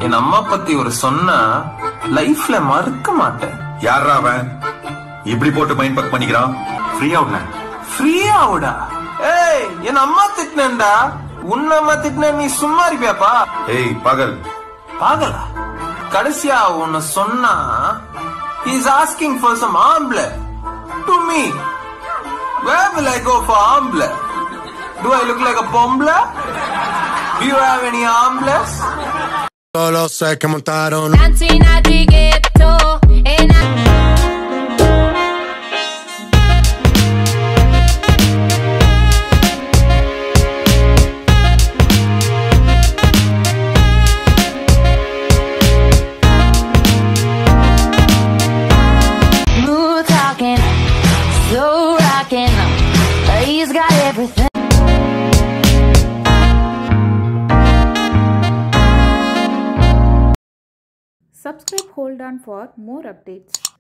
என் அம்மா பத்தி ஒரு சொன்னா லைஃப்ல மறக்க மாட்டேன் யாரா அவன் இப்படி போட்டு மைண்ட் பக் பண்ணிக்கிறான் ஃப்ரீ அவுட்ல ஃப்ரீயாவுடா ஏய் என் அம்மா திட்டினேன்டா உன்ன அம்மா திட்டின நீ சும்மா இருப்பியாப்பா ஏய் பகல் பாகலா கடைசியா உன்னை சொன்னா இஸ் ஆஸ்கிங் ஃபார் சம் ஆம்பளை to me Where will I go for ஆம்பளை Do I look like a பொம்பளை Do you have any armless? Solo sé que montaron Cantina di ghetto e na- Smooth talking, slow rocking. He's got everything. Subscribe Hold On for more updates.